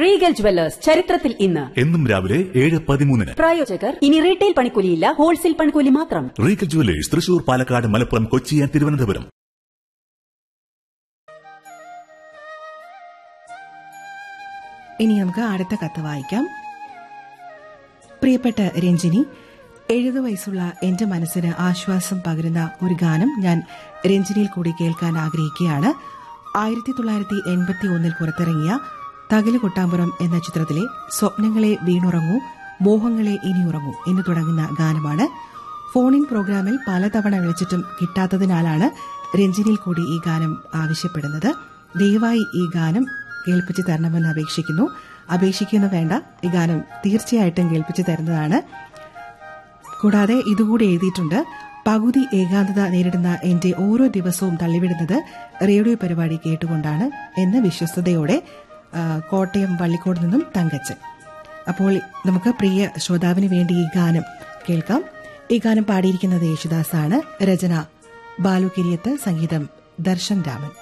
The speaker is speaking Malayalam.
റീഗൽ ജുവല്ലേഴ്സ് ചരിത്രത്തിൽ ഇന്ന് എന്നും രാവിലെ ഏഴ് പതിമൂന്നിന് പ്രായോജകർ ഇനി റീറ്റെയിൽ പണിക്കൂലിയില്ല ഹോൾസെയിൽ പണിക്കൂലി മാത്രം Regal jewellers Thrissur Palakkad Malappuram Kochi and Thiruvananthapuram ഇനി നമുക്ക് അടുത്ത കത്ത് വായിക്കാം പ്രിയപ്പെട്ട രഞ്ജിനി എഴുപത് വയസ്സുള്ള എന്റെ മനസ്സിന് ആശ്വാസം പകരുന്ന ഒരു ഗാനം ഞാൻ രഞ്ജിനിയിൽ കൂടി കേൾക്കാൻ ആഗ്രഹിക്കുകയാണ് ആയിരത്തി തൊള്ളായിരത്തി എൺപത്തി ഒന്നിൽ പുറത്തിറങ്ങിയ തകല് കൊട്ടാമ്പുറം എന്ന ചിത്രത്തിലെ സ്വപ്നങ്ങളെ വീണുറങ്ങൂ മോഹങ്ങളെ ഇനിയുറങ്ങൂ എന്ന് തുടങ്ങുന്ന ഗാനമാണ് ഫോണിൻ പ്രോഗ്രാമിൽ പലതവണ വിളിച്ചിട്ടും കിട്ടാത്തതിനാലാണ് രഞ്ജിനിയിൽ കൂടി ഈ ഗാനം ആവശ്യപ്പെടുന്നത് ദയവായി ഈ ഗാനം കേൾപ്പിച്ചു തരണമെന്ന് അപേക്ഷിക്കുന്നു അപേക്ഷിക്കുന്നു വേണ്ട ഈ ഗാനം തീർച്ചയായിട്ടും കേൾപ്പിച്ചു തരുന്നതാണ് കൂടാതെ ഇതുകൂടി എഴുതിയിട്ടുണ്ട് പകുതി ഏകാന്തത നേരിടുന്ന എന്റെ ഓരോ ദിവസവും തള്ളിവിടുന്നത് റേഡിയോ പരിപാടി കേട്ടുകൊണ്ടാണ് എന്ന വിശ്വസ്തയോടെ ആ, കോട്ടയം വള്ളിക്കോട് നിന്നും തങ്കച്ചൻ അപ്പോൾ നമുക്ക് പ്രിയ ശ്രോതാവിന് വേണ്ടി ഈ ഗാനം കേൾക്കാം ഈ ഗാനം പാടിയിരിക്കുന്നത് യേശുദാസാണ് രചന ബാലു കിരിയത്ത് സംഗീതം ദർശൻ രാമൻ